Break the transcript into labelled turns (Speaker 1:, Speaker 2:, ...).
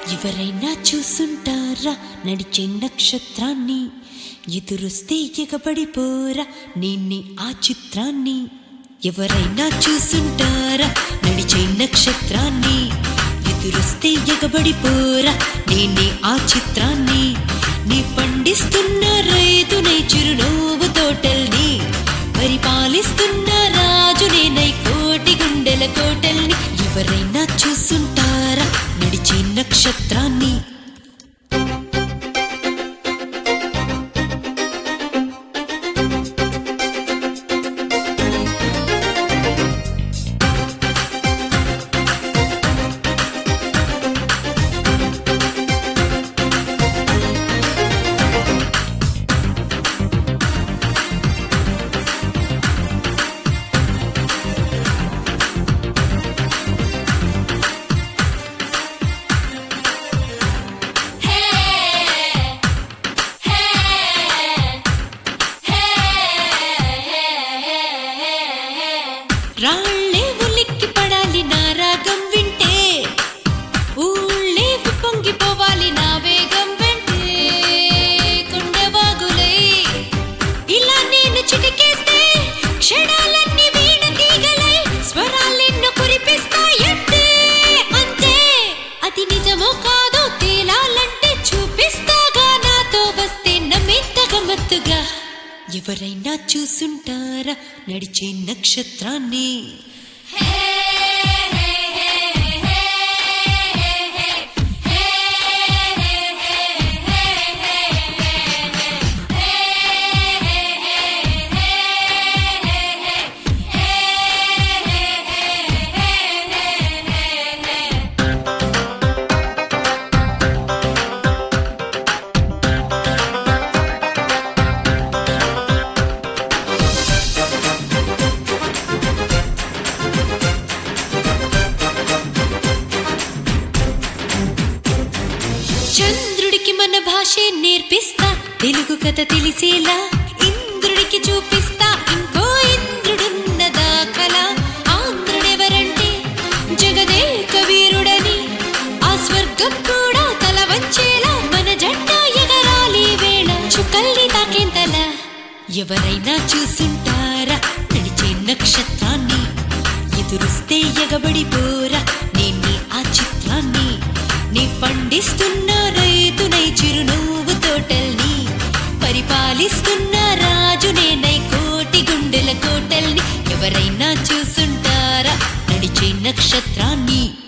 Speaker 1: ఎవరైనా చూసుంటారా నడిచే నక్షత్రాన్ని ఎదురొస్తే ఎగబడిపోరా నిన్ని ఆ చిత్రాన్ని ఎవరైనా చూసుంటారా నడిచే నక్షత్రాన్ని ఎదురొస్తే ఎగబడిపోరా నేనే ఆ చిత్రాన్ని నీ పండిస్తున్న రైతునై చిరునవ్వు తోటల్ని పరిపాలిస్తున్న రాజునేనై కోటి గుండెల కోటల్ని ఎవరైనా చూసుంటారా నడిచే నక్షత్రాన్ని రాళ్ళే ఉలిక్కి పడాలి నా రాగం వింటే ఊళ్ళే పొంగిపోవాలి నా వేగం వెంటే కొండవాగులై ఇలా నేను చిటికేస్తే క్షణాలన్నీ వీణ తీగలై స్వరాలెన్నో కురిపిస్తాయంటే అంతే అది నిజమో కాదో తేలాలంటే చూపిస్తాగా నాతో వస్తే నమ్మేంత గమ్మత్తుగా ఎవరైనా చూసుంటారా నడిచే నక్షత్రాన్ని చంద్రుడికి మన భాషే నేర్పిస్తా తెలుగు కథ తెలిసేలా ఇంద్రుడికి చూపిస్తా ఇంకో ఇంద్రుడున్నదా కళ ఆంధ్రుడెవరంటే జగదే కవీరుడని ఆ స్వర్గం కూడా తల వంచేలా మన జెండా ఎగరాలి వేళ చుక్కల్ని తాకేంతలా ఎవరైనా చూసుంటారా నడిచే నక్షత్రాన్ని ఎదురుస్తే ఎగబడిపోరా నేనే ఆ చిత్రాన్ని నీ పండిస్తున్న రైతునై చిరునవ్వు తోటల్ని పరిపాలిస్తున్న రాజునేనై కోటి గుండెల కోటల్ని ఎవరైనా చూసుంటారా నడిచే నక్షత్రాన్ని